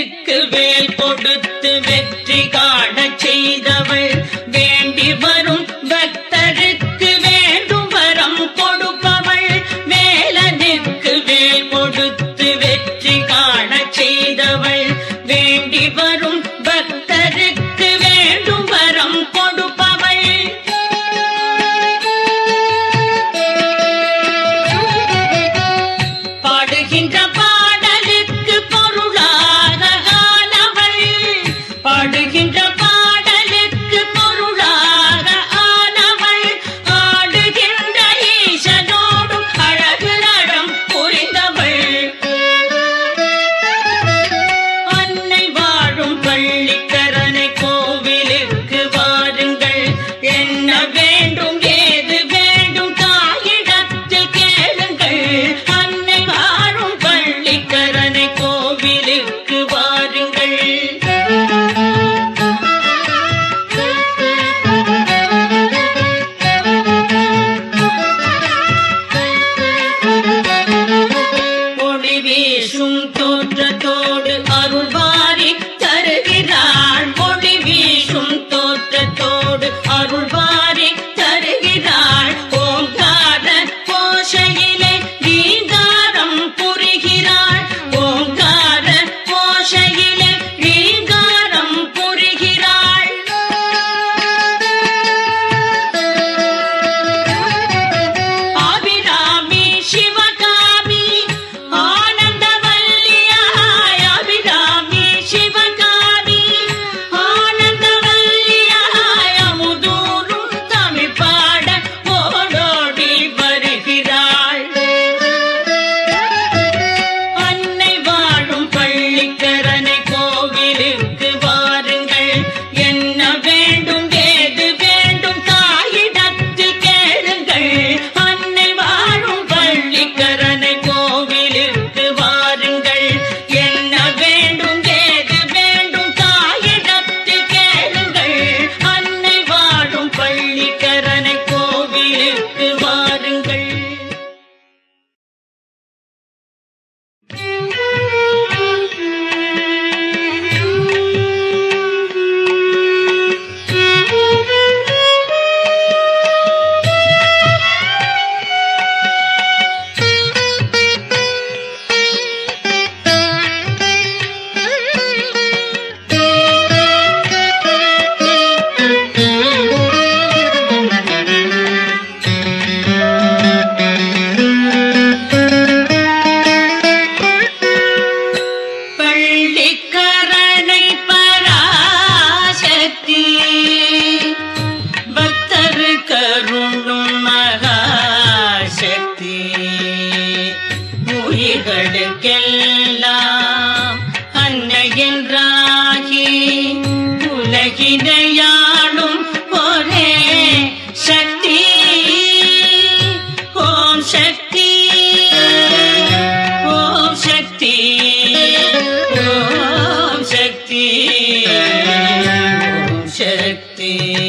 பக்தருக்கு வேல் கொடுத்து வெற்றி காணச் செய்தவள் வேண்டி வரும் பக்தருக்கு வேண்டும் வரம் கொடுப்பவள் வேலனுக்கு வேல் கொடுத்து வெற்றி காணச் செய்தவள் வேண்டி வரும் பக்தருக்கு வேண்டும் வரம் கொடுப்பவள் பாடுகின்ற பாடலுக்கு பொருளாக ஆனவள் பாடுகின்ற பாடலுக்கு பொருளாக ஆனவள் ஆடுகின்ற ஈசனோடும் அழகு நடம் புரிந்தவள் அன்னை வாழும் பள்ளிக்கரணை கோவிலுக்கு வாருங்கள் என்ன வேண்டும் ஏது வேண்டும் தாயிடத்தில் கேளுங்கள் அன்னை வாழும் பள்ளிக்கரணை கோவிலுக்கு வாருங்கள் ஒளி வீசும் தோற்றத்தோடு அருள்வாரி தருகிறாள் ஒளி வீசும் தோற்றத்தோடு அருள்வாரி தருகிறாள் ஓங்கார கோஷையிலே ரீங்காரம் புரிகிறாள் ஓங்கார கோஷையிலே ரீங்காரம் புரிகிறாள் அபிராமி சிவகாமி ஆனந்தவல்லியாய் அபிராமி சிவகாமி ஆனந்தவல்லியாய் அமுதூரும் தமிழ் பாட ஓடோடி வருகிறாள் அன்னை வாழும் பள்ளிக்கரணை கோவிலுக்கு வாருங்கள் என்ன வேண்டும் ஏது வேண்டும் தாயிடத்தில் கேளுங்கள் அன்னை வாழும் பள்ளிக்கரணை கோவிலுக்கு வாருங்கள் என்ன வேண்டும் ஏது வேண்டும் தாயிடத்தில் கேளுங்கள் அன்னை வாழும் பள்ளிக்கரணை கோவிலுக்கு வாருங்கள் பள்ளிக்கரணை பராசக்தி பக்தரு கருணும் மகாசக்தி உயிர்களுக்கெல்லாம் அன்னை என்றாகி உலகினையாளும் ஒரே சக்தி ஓம் சக்தி ஓம் சக்தி ஓம் சக்தி ஓம் சக்தி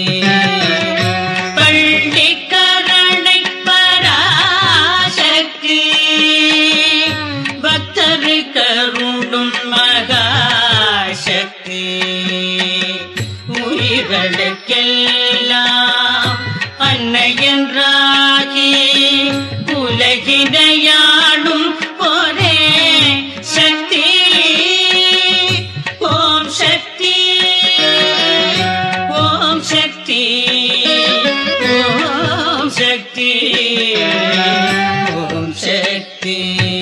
பள்ளிக்கரணை பராசக்தி பக்தரு கருடும் மகாசக்தி உயிர்களுக்கெல்லாம் அன்னை என்றாகி உலகினையாளும் ஒரே சக்தி ஓம் சக்தி ஓம் சக்தி ஓம் சக்தி ஓம் சக்தி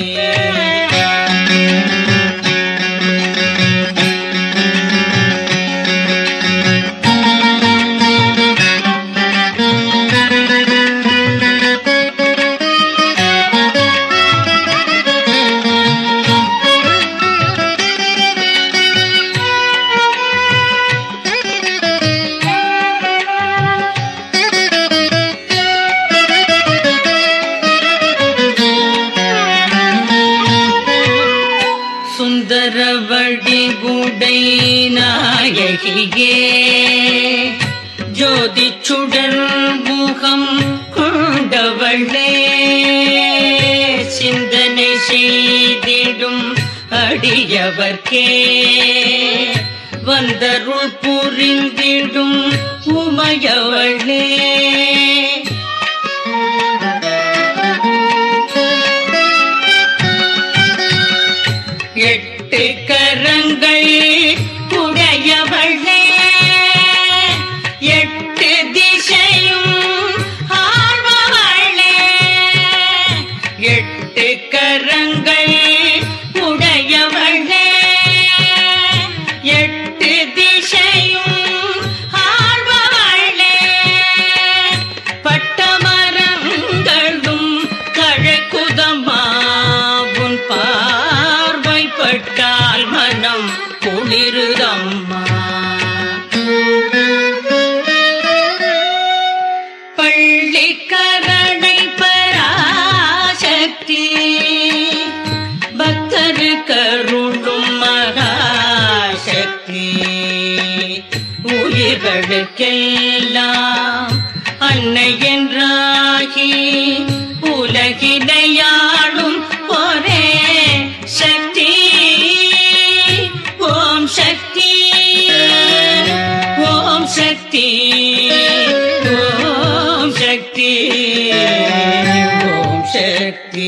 சுந்தரவடி குடை நாயகியே ஜோதி சுடர் முகம் கொண்டவளே சிந்தனை செய்திடும் அடி அடியவர்க்கே வந்தருள் புரிந்திடும் உமையவளே எட்டு கரங்கள் உடையவளே எட்டு திசையும் ஆழ்பவளே எட்டு கரங்கள் உடையவளே எட்டு திசையும் ஆழ்பவளே பட்டமரங்களும் கழக்குதம்மா உன் பார்வைப்பட்டால் மனம் குளிருதம்மா பள்ளிக்கரணை பராசக்தி பக்தரு கருளும் மகாசக்தி உயிர்களுக்கெல்லாம் அன்னை என்றாகி உலகினையாளும் ஒரே சக்தி ஓம் சக்தி ஓம் சக்தி ஓம் சக்தி ஓம் சக்தி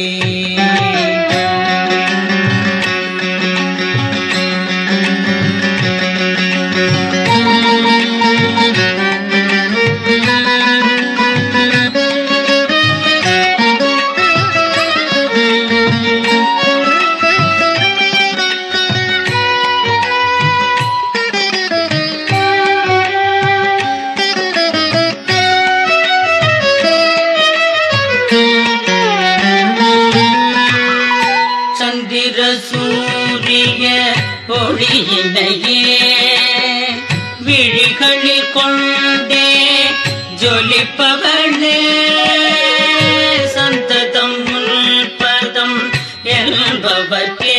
சந்திர சூரிய ஒளியினையே விழிகளில் கொண்டே ஜொலிப்பவளே சந்ததம் முன்பதம் என்பவர்க்கே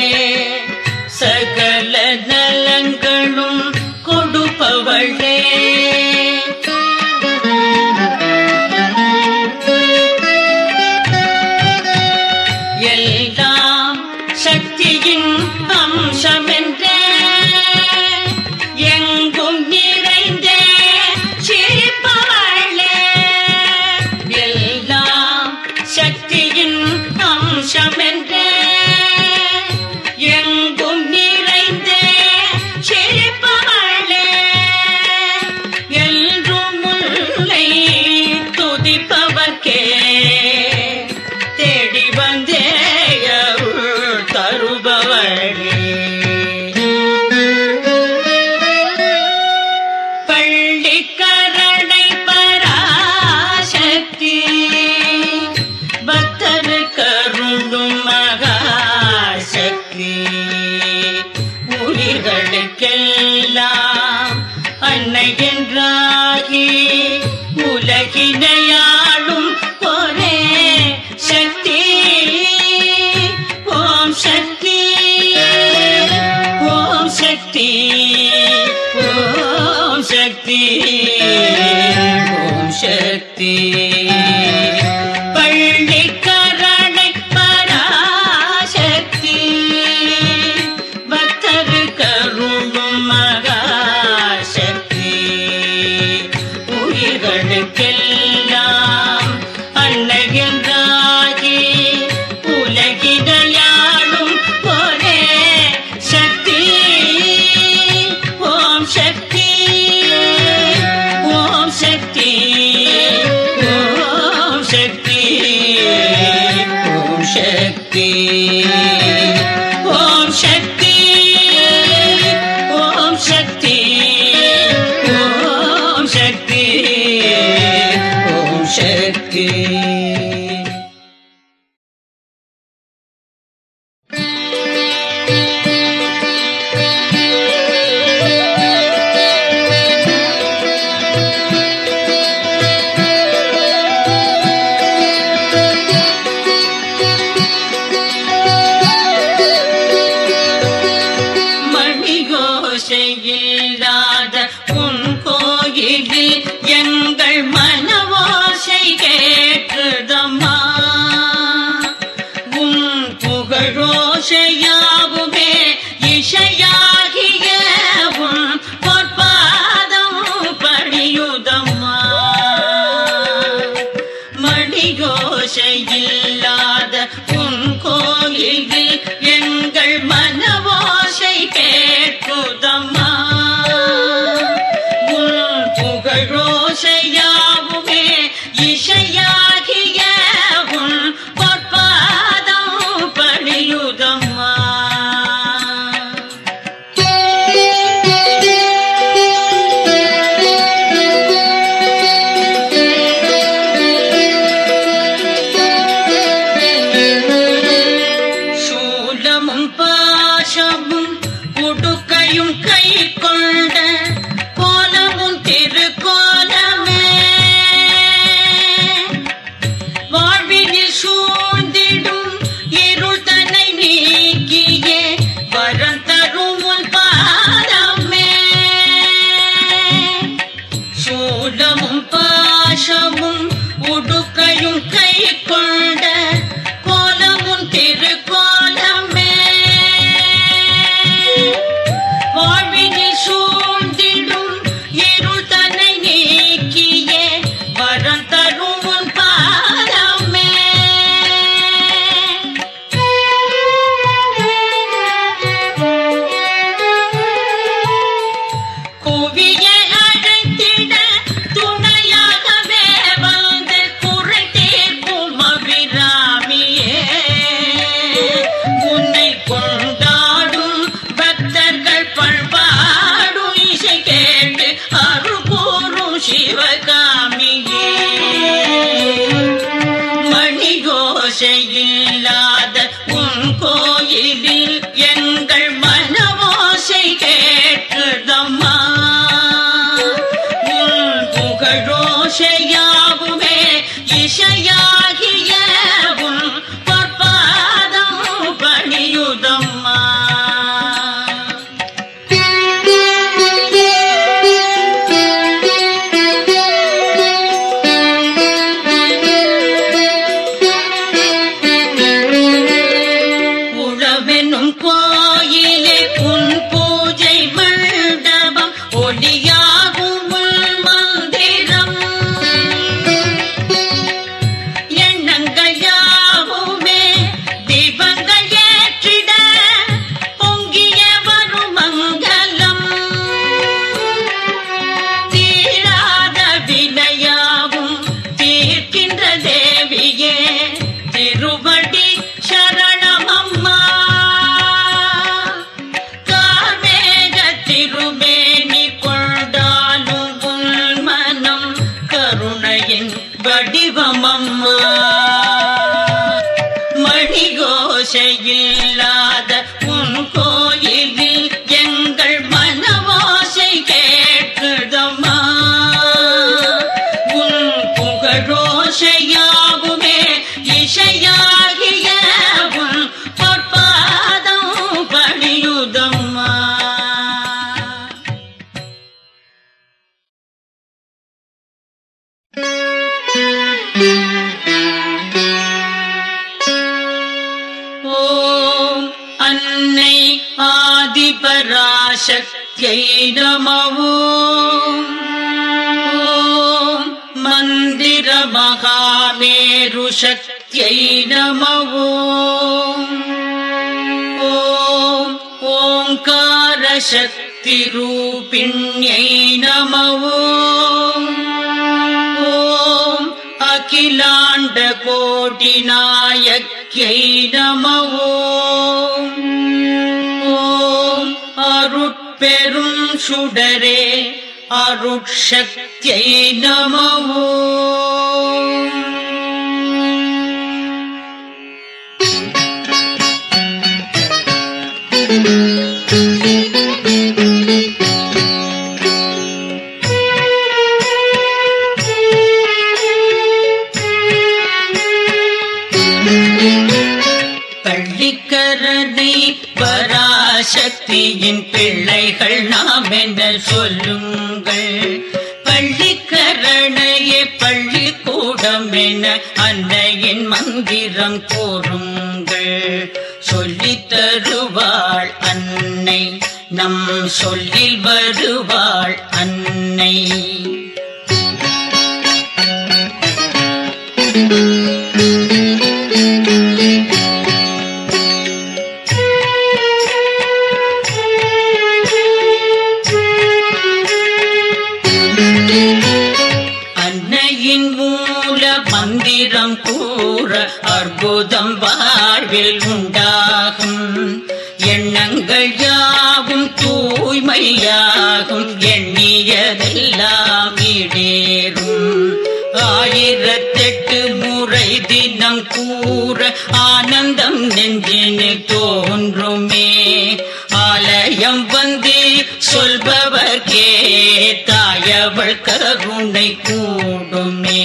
சகல நலங்களும் கொடுப்பவளே எல்லாம் சக்தியின் அம்சமென்ற எங்கும் நிறைந்த சிரிப்பவளே எல்லாம் சக்தியின் அம்சமென்ற எங்கும் நிறைந்த சிரிப்பவளே என்றும் முல்லை துதிப்பவர்க்கே தேடி வந்தே அருள் தருபவளே பள்ளிக்கரணை பராசக்தி பக்தரு கருளும் மகாசக்தி உயிர்களுக்கெல்லாம் அன்னை என்றாகி உலகினையாளும் ஒரே சக்தி ஓம் சக்தி ஓம் சக்தி ஓம் சக்தி ஓம் சக்தி பள்ளிக்கரணை பராசக்தி பக்தரு கருளும் மகாசக்தி உயிர்களுக்கெல்லாம் அன்னை என்றாகி உலகினையாளும் ஒரே சக்தி ஓம் சக்தி ஓம் சக்தி ஓம் சக்தி ஓம் சக்தி ஓம் சக்தி ஓம் சக்தி ஓம் சக்தி ஓம் சக்தி மணிகோஷையில்லாத உன் கோயிலில் எங்கள் மனவோசை கேட்குதம்மா உன் புகழோசையாவுமே திருமேனி கொண்டாலும் உன் மனம் கருணையின் வடிவமம்மா மணிகோஷையில்லாத உன் கோயிலில் எங்கள் மனவாசை கேட்குதம்மா உன் புகழோஷையாகுமே இசையாகிய உன் பொற்பாதம் பணியுதம்மா ஓம் அன்னை ஆதிபராசக்தியை நமவோம் ஓம் மந்திர மகாமேரு சக்தியை நமவோம் ஓம் ஓங்கார சக்தி ரூபிண்யை நமவோம் ஓம் அகிலாண்ட கோடி நாயக்யை நமவோம் ஓம் அருட்பெரும் சுடரே அருட்சக்தியை நமவோம் பள்ளிக்கரனை பராசக்தியின் பிள்ளைகள் நாம் என சொல்லுங்கள் பள்ளிக்கரணையே பள்ளிக்கூடம் என அன்னையின் மந்திரம் கூறுங்கள் சொல்லித் தருவாள் அன்னை நம் சொல்லில் வருவாள் அன்னை அன்னையின் மூல மந்திரம் கூற அற்புதம் வாழ்வில் உண்டாகும் எண்ணங்கள் யாவும் தூய்மையாகும் எண்ணியதெல்லாம் ஈடேறும் ஆயிரத்தெட்டு முறை தினம் கூற ஆனந்தம் நெஞ்சினில் தோன்றுமே ஆலயம் வந்து சொல்பவர்க்கே தாயவள் கருணை கூடுமே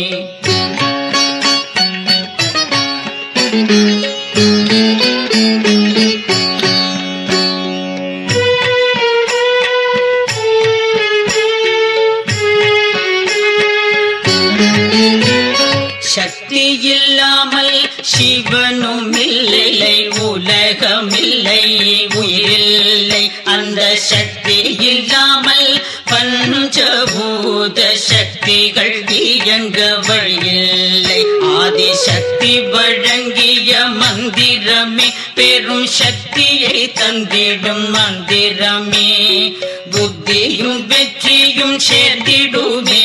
சக்தி இல்லாமல் சிவனும் இல்லை உலகமில்லை உயிரில்லை அந்த சக்தி இல்லாமல் பஞ்சபூத சக்திகள் இயங்க வழியில்லை ஆதிசக்தி வழங்கிய மந்திரமே பெரும் சக்தியை தந்திடும் மந்திரமே புத்தியும் வெற்றியும் சேர்ந்திடுமே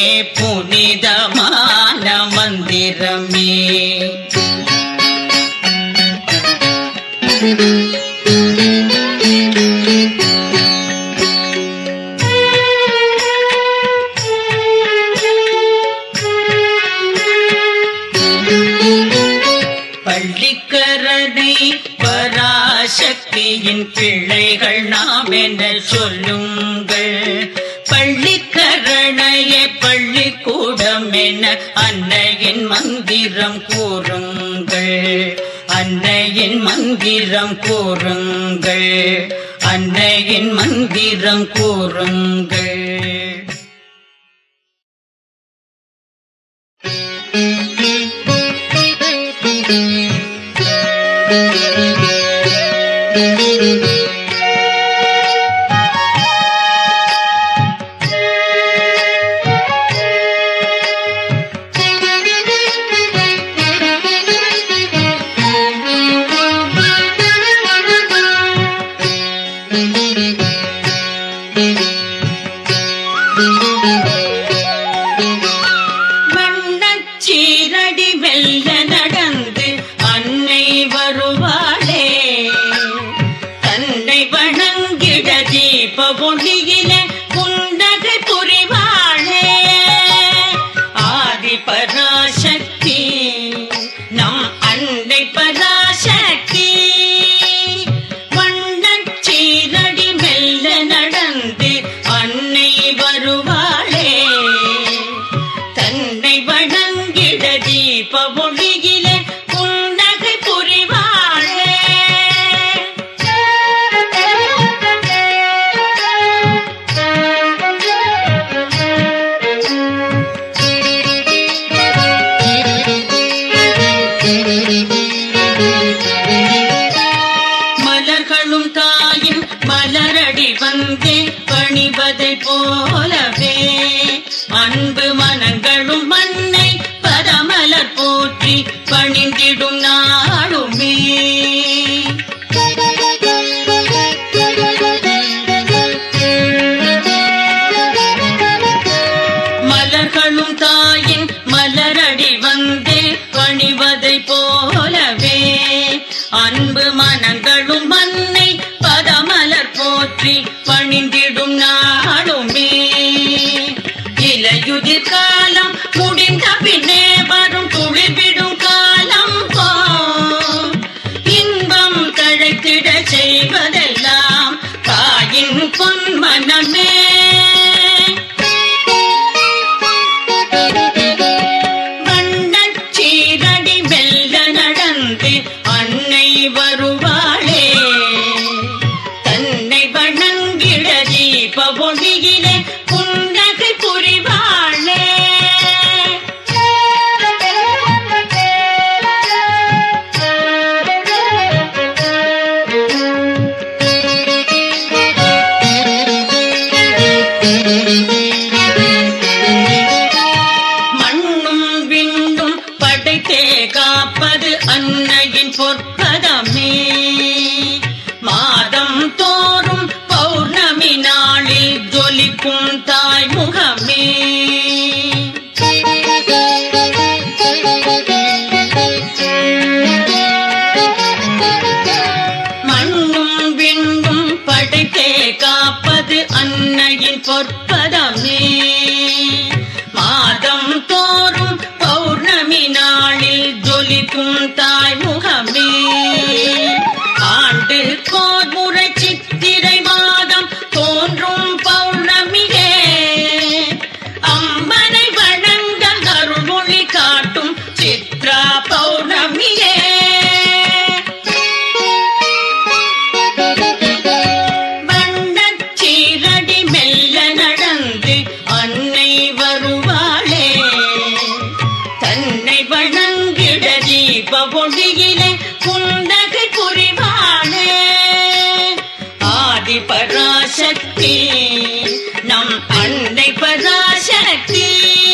புனிதமான மந்திரமே பள்ளிக்கரணை பராசக்தியின் பிள்ளைகள் நாம் என சொல்லுங்கள் பள்ளிக்கரணையே பள்ளிக்கூடம் என அன்னையின் மந்திரம் கூறுங்கள் அன்னையின் மந்திரம் கூறுங்கள் அன்னையின் மந்திரம் கூறுங்கள் தீப ஒளியிலே புண்டகை புரிவாளே ஆதி பராசக்தி நம் அன்னை பராசக்தி வண்ணச் சீரடி மெல்ல நடந்து அன்னை வருவாளே தன்னை வணங்கிட தீப ஒளியிலே புன்னகை புரிவாளே மலர்களும் தாயின் மலரடி வந்தே பணிவதை போலவே அன்பு மனங்களும் மண்ணை பரமலர் போற்றி பணிந்திடும் நாளுமே மலர்களும் தாயின் மலரடி வந்தே பணிவதை போலவே அன்பு மனங்களும் மண்ணை பதமலர் போற்றி பணிந்திடும் நாளுமே இலையுதிர் காலம் முடிந்த பின்னே வரும் துளிர்விடும் காலம் போ இன்பம் தழைத்திட செய்வதெல்லாம் தாயின் பொன்மனமே வண்ணச் சீரடி மெல்ல நடந்து அன்னை வருவாளே தன்னை வணங்கிட தீப ஒளியிலே புன்னகை புரிவாளே மண்ணும் விண்ணும் படைத்தே காப்பது அன்னையின் பொற்பதமே மாதம் தோறும் பௌர்ணமி நாளில் ஜொலிக்கும் தாய் முகமே மண்ணும் விண்ணும் படைத்தே காப்பது அன்னையின் பொற்பதமே மாதம் தோறும் பௌர்ணமி நாளில் ஜொலிக்கும் தாய் முகமே ஆண்டு கோர் முறை சித்திரை மாதம் தோன்றும் பௌர்ணமியே அம்மனை வணங்க அருள்மொழி காட்டும் சித்ரா பௌர்ணமியே வண்ணச் சீரடி மெல்ல நடந்து அன்னை வருவாளே தன்னை வணங்கிட தீப ஒளியிலே புன்னகை புரிவாளே ஆதி பராசக்தி நம் அன்னை பராசக்தி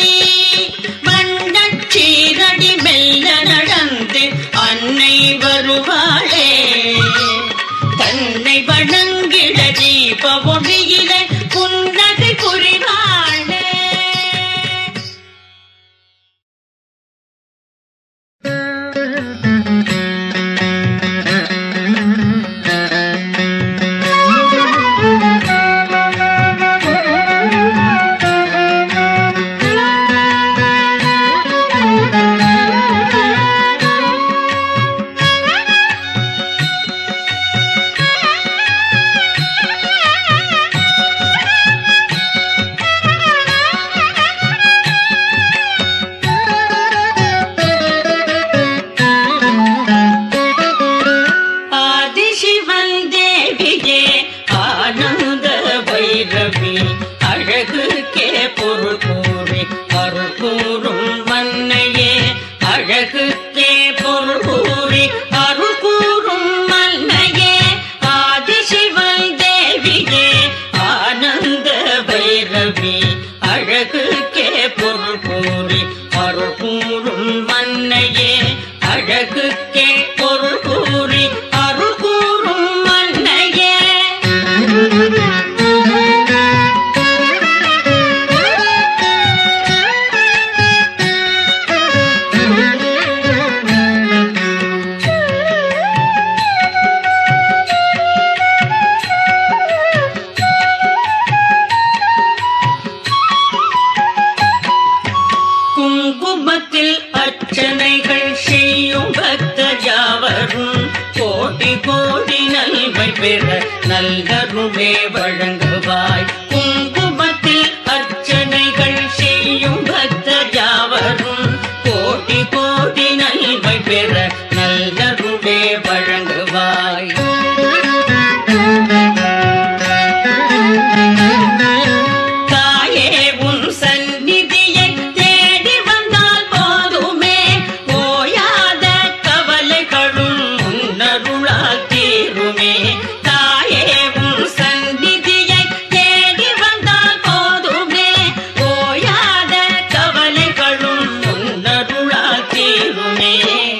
வண்ணச் சீரடி மெல்ல நடந்து அன்னை வருவாளே தன்னை வணங்கிட தீப ஒளியிலே புன்னகை புரிவாளே நல்லருளே வழங்குவாய் குங்குமத்தில் அர்ச்சனைகள் செய்யும் பக்தர் யாவரும் கோடி கோடி நன்மை பெற நல்லருளே வழங்குவாய் தாயே உன் சந்நிதியை தேடி வந்தால் போதுமே ஓயாத கவலைகளும் உன்னருளால் தீருமே தாயே உன் சந்நிதியை தேடி வந்தால் போதுமே ஓயாத கவலைகளும் உன்னருளால் தீருமே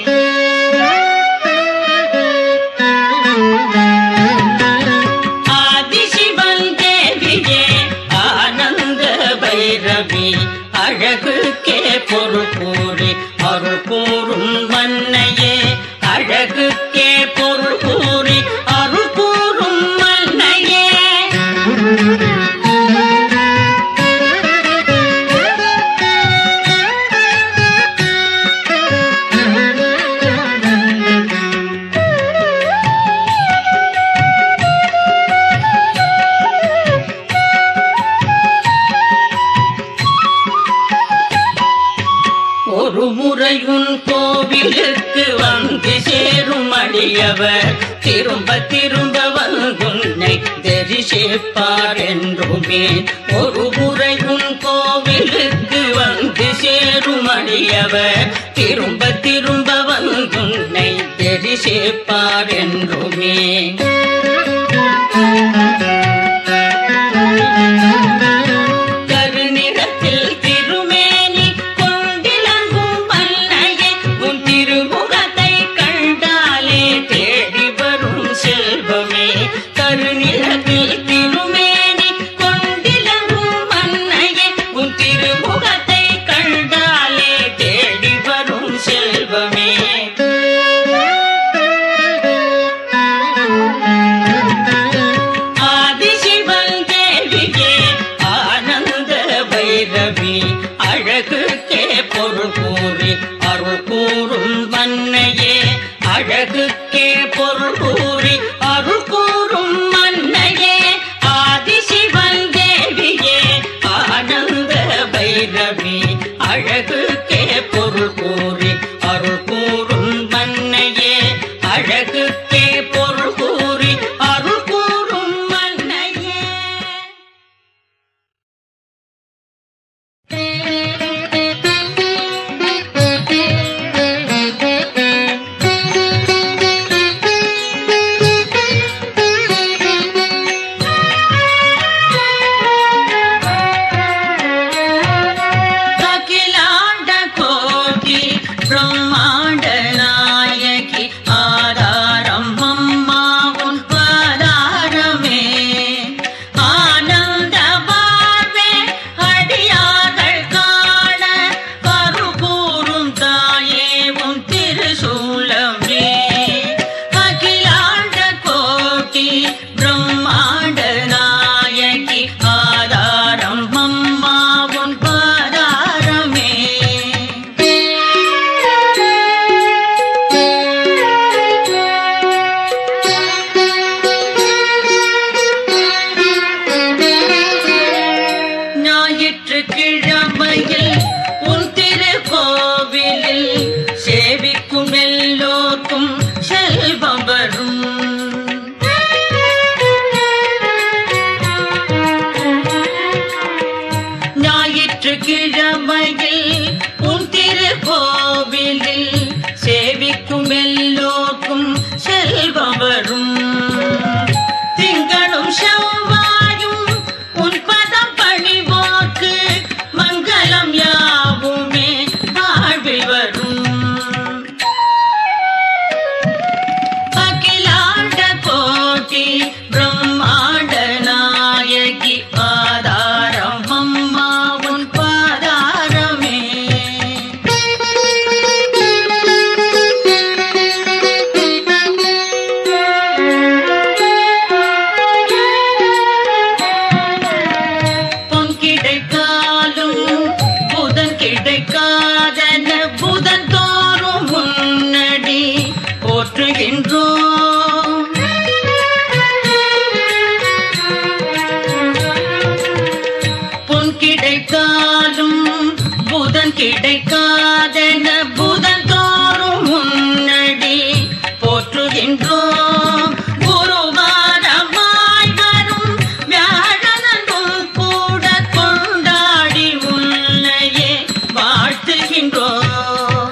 ஆதிசிவன் தேவியே ஆனந்த பைரவி அழகுக்கே பொருள் கூறி அருள் கூறும் மன்னையே அழகுக்கே பொருள் கூறி அருள் கூறும் மன்னையே ஒரு முறையும் கோவிலுக்கு வந்து சேரும் அடியவர் திரும்ப திரும்ப வந்துன்னை தரிசிப்பார் என்றுமே ஒரு முறையும் கோவிலுக்கு வந்து சேரும் அடியவர் திரும்ப திரும்ப வந்துன்னை தரிசிப்பார் என்றுமே கருநிறத்தில் திருமேனி கொண்டிலங்கும் மன்னையே உன் திருமுகத்தை கண்டாலே தேடி வரும் செல்வமே கருநிறத்தில் திருமேனி கொண்டிலங்கும் மன்னையே உன் திருமுகத்தை கண்டாலே தேடி வரும் செல்வமே கிடைக்காதென புதந்தோறும் முன்னடி போற்றுகின்றோம் குருவாரமாய் வரும் வியாழனும் கூட கொண்டாடி உன்னையே வாழ்த்துகின்றோம்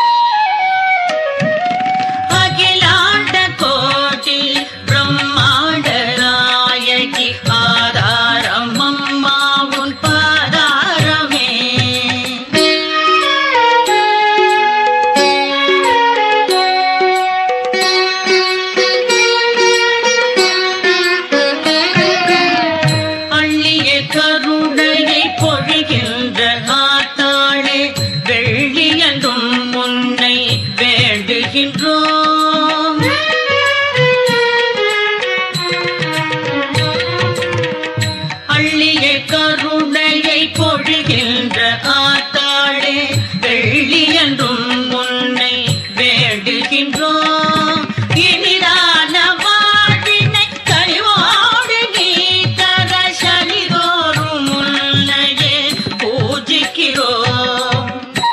அகிலாண்ட கோட்டி பிரம்மாண்ட நாயகி ஆதாரம் அம்மா உன் பாதாரமே அள்ளிய கருணையை பொழிகின்ற ஆத்தாளே வெள்ளியன்றும் முன்னை வேண்டுகின்றோம் அள்ளிய கருணையை பொழிகின்ற ஆத்தாளே வெள்ளியன்றும் முன்னை வேண்டுகின்றோம் இனிதான வாழ்வினை கழிவோடு நீ தர சனிதோறும் முன்னையே பூஜிக்கிறோம்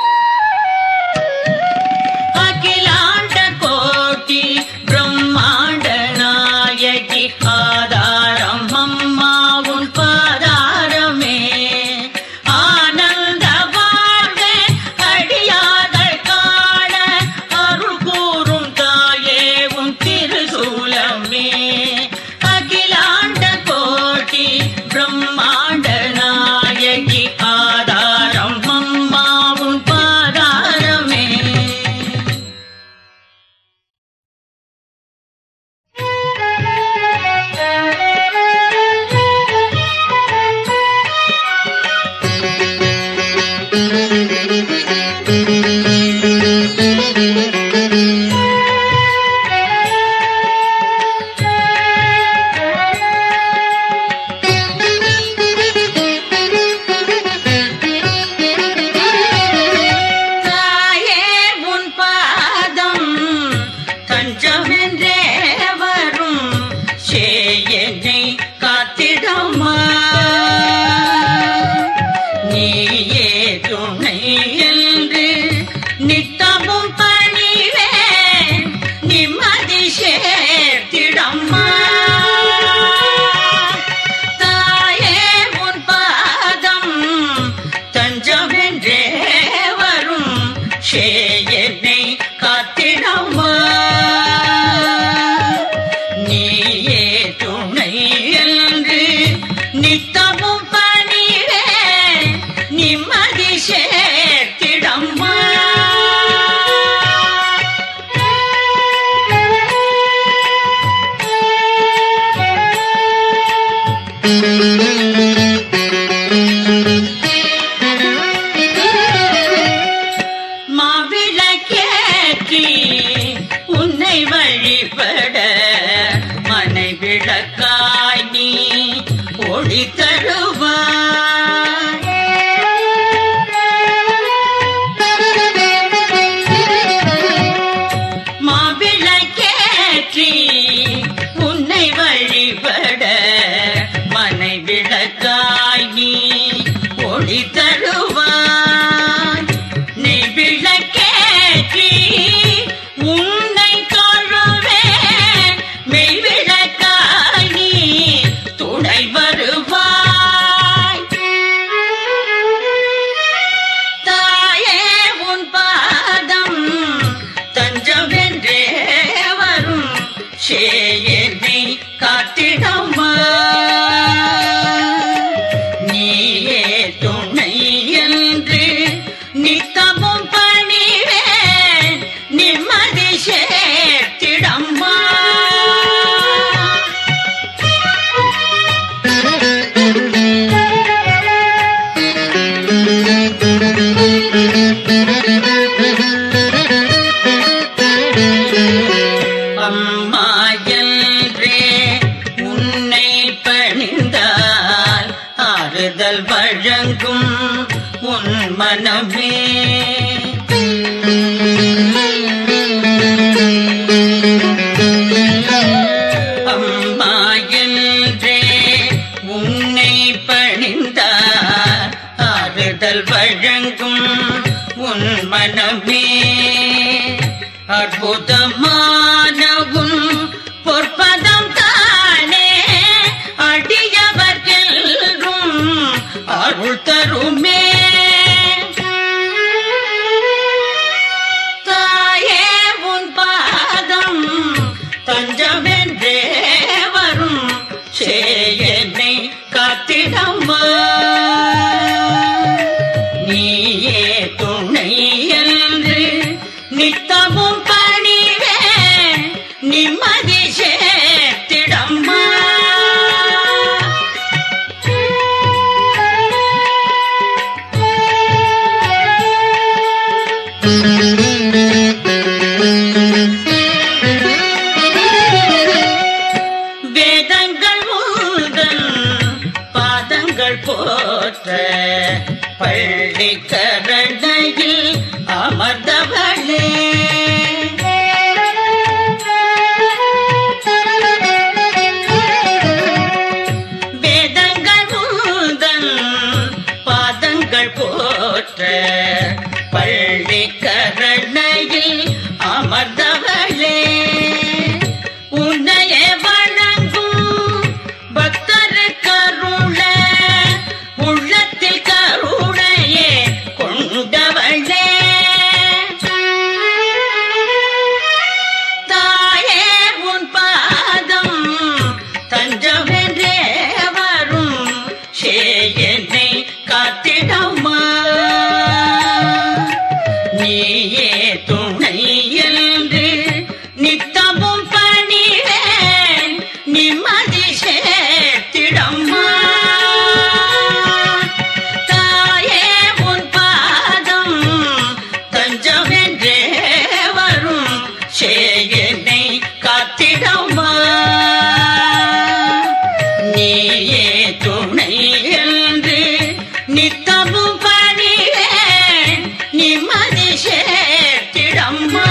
அகிலாண்ட கோட்டி பிரம்மாண்ட நாயகி ஆதாரம் அம்மாவும் பாதாரமே ஆனந்த வாழ்க அடியார்கள் காண அருள் கூறும் தாயே உன் திருசூலமே அகிலாண்ட கோட்டி பிரம்மாண்ட நாயகி ஆதாரம் அம்மாவும் பாதாரமே தாயே உன் பாதம் தஞ்சமென்றே வரும் சேயனை காத்திடமா நீயே துணை என்று நித்தமும் பணிவே நிம்மதி சேர்த்திடம்மா தாயே உன் பாதம் தஞ்சமென்றே வரும் சேயனை காத்திடம்மா நீயே துணை என்று நித்தமும் பணிவே நிம்மதி சேர்த்திடம்மா மாவிளக்கேற்றி உன்னை வழிபட மனை விளக்காய் நீ ஒளி தருவாய் மாவிளக்கேற்றி உன்னை வழிபட மனை விளக்காய் நீ ஒளி தருவாய் நீ விளக்கேற்றி உன்னை தொழுவேன் மெய் விளக்காய் நீ துணை வருவாய் தாயே உன் பாதம் தஞ்சமென்றே வரும் சேயனை காத்திடம்மா நீயே துணை என்று நித்தமும் பணிவேன் நிம்மதி சேர்த்திடம்மா அம்மா என்றே உன்னை பணிந்தால் ஆறுதல் வழங்கும் உன் மனமே அம்மா என்றே உன்னை பணிந்தால் ஆறுதல் வழங்கும் உன் மனமே அற்புதமான உன் பொற்பதம் தானே அடியவர்கெல்லும் அருள் தருமே தாயே உன் பாதம் தஞ்சமென்றே வரும் சேயனை காத்திடம்மா நீயே துணை என்று நித்தமும் பணிவே நிம்மதி சேர்த்திடம்மா வேதங்கள் மூதன் பாதங்கள் போற்ற பள்ளி கரணையில் அமர்ந்தவளே வேதங்கள் மூதன் பாதங்கள் போற்ற பள்ளி கரணையில் அமர்ந்தவளே உன்னையே வணங்கும் பக்தர் கருள உள்ளத்தில் கருணையே கொண்டவளே தாயே உன் பாதம் தஞ்சமென்றே வரும் சேயனை காத்திடம்மா நீயே துணை என்று நித்தமும் பணிவேன் நிம்மதி சேர்த்திடம்மா தாயே உன் பாதம் தஞ்சமென்றே வரும் சேயனை காத்திடம்மா நீயே துணை என்று நித்தமும் பணிவேன் நிம்மதி சேர்த்திடம்மா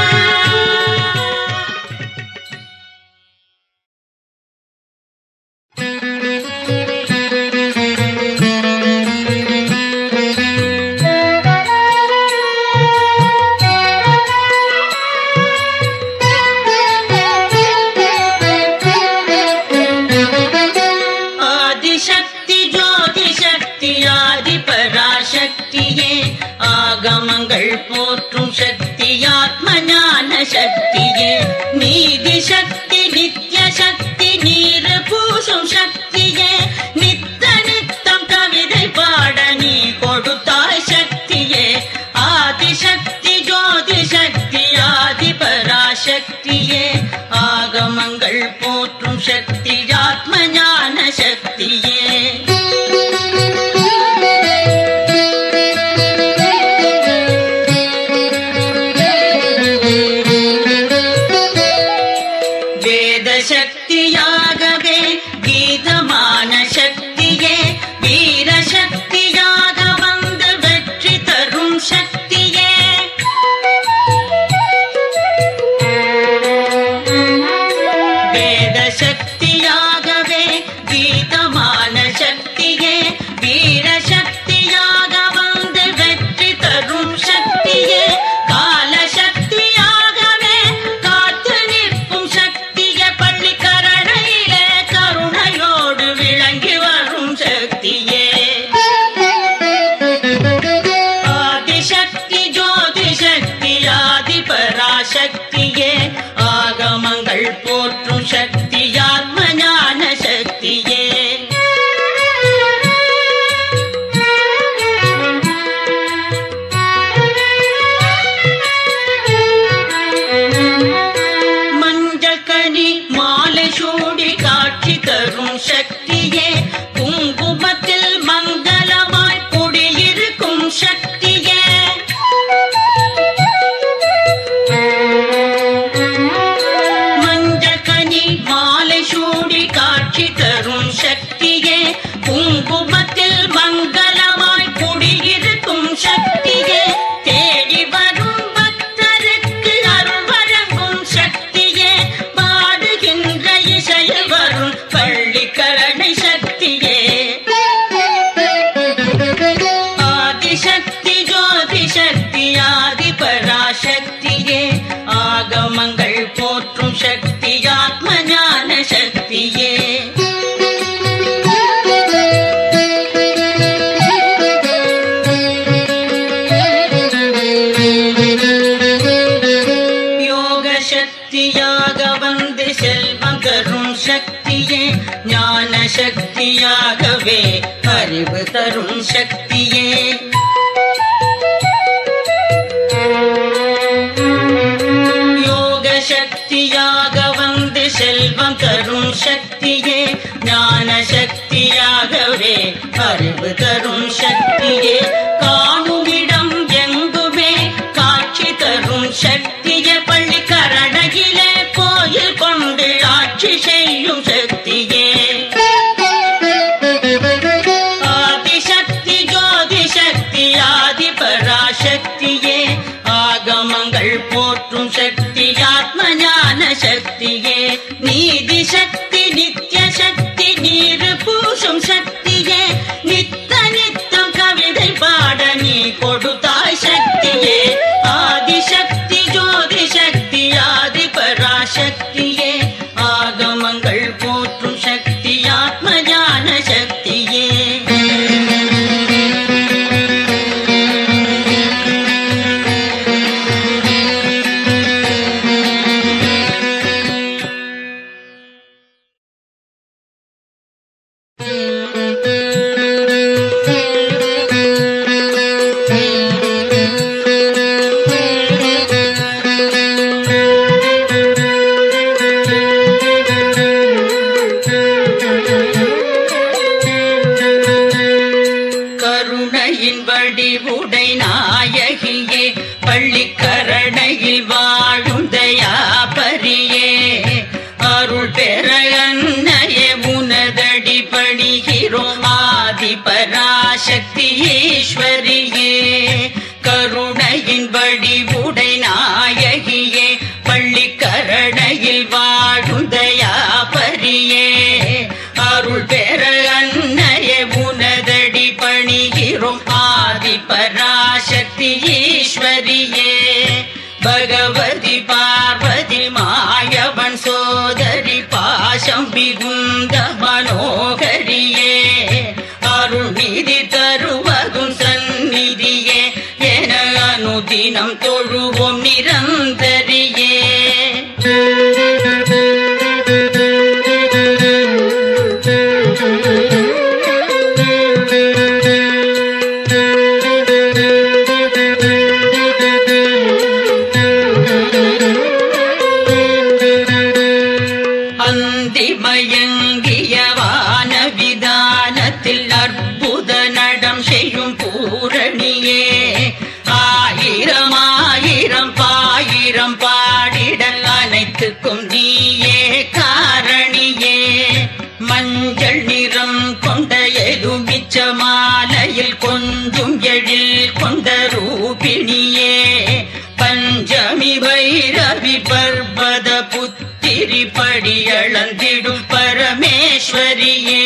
ஆதிசக்தி ஜோதி சக்தி ஆதி பராசக்தியே ஆகமங்கள் போற்றும் சக்தி ஆத்ம ஞான சக்தியே நீதி சக்தி நித்ய சக்தி நீர் பூசும் சக்தியே நித்த நித்தம் கவிதை பாட நீ கொடுத்தாய் சக்தியே ஆதிசக்தி ஜோதி சக்தி ஆதி பராசக்தியே ஆகமங்கள் போற்றும் சக்தி ஆத்ம ஞான சக்தியே வேத சக்தியாகவே கீதமான சக்தியே வீர சக்தியாக வந்து வெற்றி தரும் சக்தியே வேத சக்தியாகவே கீதமான சக்தியே வீர சக்தியாக வந்து வெற்றி தரும் சக்தியே கால சக்தியாகவே காத்து நிற்கும் சக்தியே பள்ளிக்கரணையிலே கருணையோடு விளங்கி வரும் சக்தியே ஆதிசக்தி ஜோதி சக்தி ஆதி பராசக்தியே ஆகமங்கள் போற்றும் சக்தி ஆத்ம ஞான சக்தியே மஞ்சள் கனி மாலை சூடி காட்சி தரும் சக்தியே குங்குமத்தில் மங்களமாய் குடியிருக்கும் சக்தியே மஞ்சள் கனி மா சக்தியாகவே அறிவு தரும் சக்தியே யோக சக்தியாக வந்து செல்வம் தரும் சக்தியே ஞான சக்தியாகவே அறிவு தரும் சக்தியே காணுமிடம் எங்குமே காட்சி தரும் சக்தியே பள்ளி கரடகிலே கோயில் கொண்டு ஆட்சி செய்யும் சக்தியே ஆதிசக்தி ஜோதி சக்தி ஆதி பராசக்தியே ஆகமங்கள் போற்றும் சக்தி ஆத்ம ஞான சக்தியே நீதி சக்தி நித்ய சக்தி நீர் பூசும் சக்தியே நித்த நித்தம் கவிதை பாட நீ கொடுத்தாய் சக்தியே ஆதிசக்தி ஜோதி சக்தி ஆதி பராசக்தியே ஆகமங்கள் போற்றும் சக்தி ஆத்ம ஞான சக்தியே கருணையின் வடிவுடை நாயகியே பள்ளிக்கரணையில் வாழும் தயாபரியே அருள் பெற அன்னையே உனதடி பணிகிறோம் ஆதி பராசக்தி ஈஸ்வரியே கருணையின் வடிவுடை நாயகியே பள்ளிக்கரணையில் வாழும் தயாபரியே அருள் பெற அன்னையே உனதடி பணிகிறோம் ஆதி பராசக்தி ஈஸ்வரியே பகவதி பார்வதி மாயவன் சோதரி பாசம் மிகுந்த மனோகரியே அருள் நிதி தருவதும் சந்நிதியே என அனுதினம் தொழுவோம் நிரந்தரியே அந்தி மயங்கிய வான விதானத்தில் அற்புத நடம் செய்யும் பூரணியே ஆயிரம் ஆயிரம் பாயிரம் பாடிட அனைத்துக்கும் நீயே காரணியே மஞ்சள் நிறம் கொண்ட எலுமிச்ச மாலையில் கொஞ்சும் எழில் கொண்ட ரூபிணியே பஞ்சமி பைரவி பர்வத புத்திரி படியளந்திடும் பரமேஸ்வரியே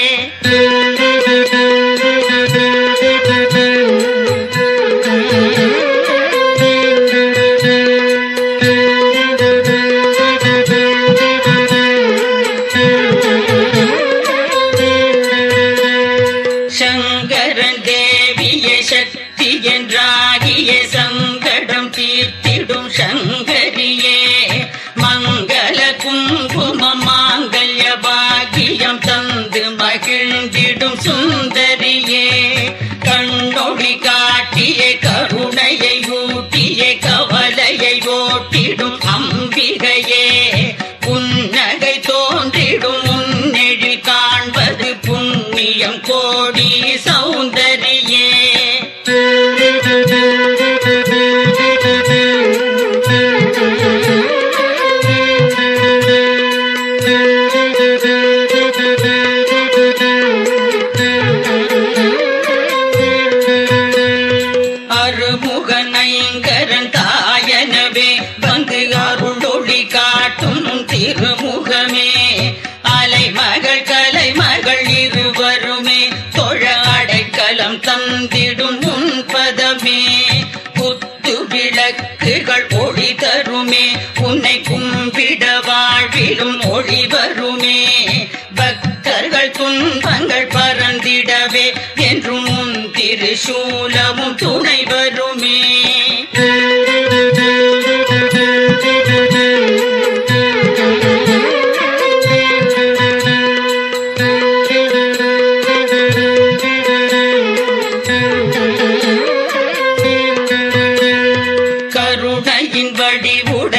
சங்கரன் தேவிய சக்தி என்றாகிய சங்கடம் தீர்த்திடும் சங்கரியே மங்கள குங்குமம் மாங்கல்ய பாக்கியம் தந்து மகிழ்ந்திடும் சுந்தரியே கண்ணொளி காட்டிய கருணையை ஊட்டிய கவலையை ஓட்டிடும் அம்பிகையே புன்னகை தோன்றிடும் முன்னெழில் காண்பது புண்ணியம் கோடி சௌந்தரியே அருமுகனைங்கரன் தாயனவே வந்து அருளொளி காட்டும் திருமுகமே அலைமகள் கலைமகள் இருவருமே தொழ அடைக்கலம் தந்திடும் முன்பதமே குத்து விளக்குகள் ஒளி தருமே உன்னை கும்பிட வாழ்விலும் ஒளி வருமே பக்தர்கள் துன்பங்கள் பறந்திடவே என்றும் உன் திருசூலமும் துணை வருமே உட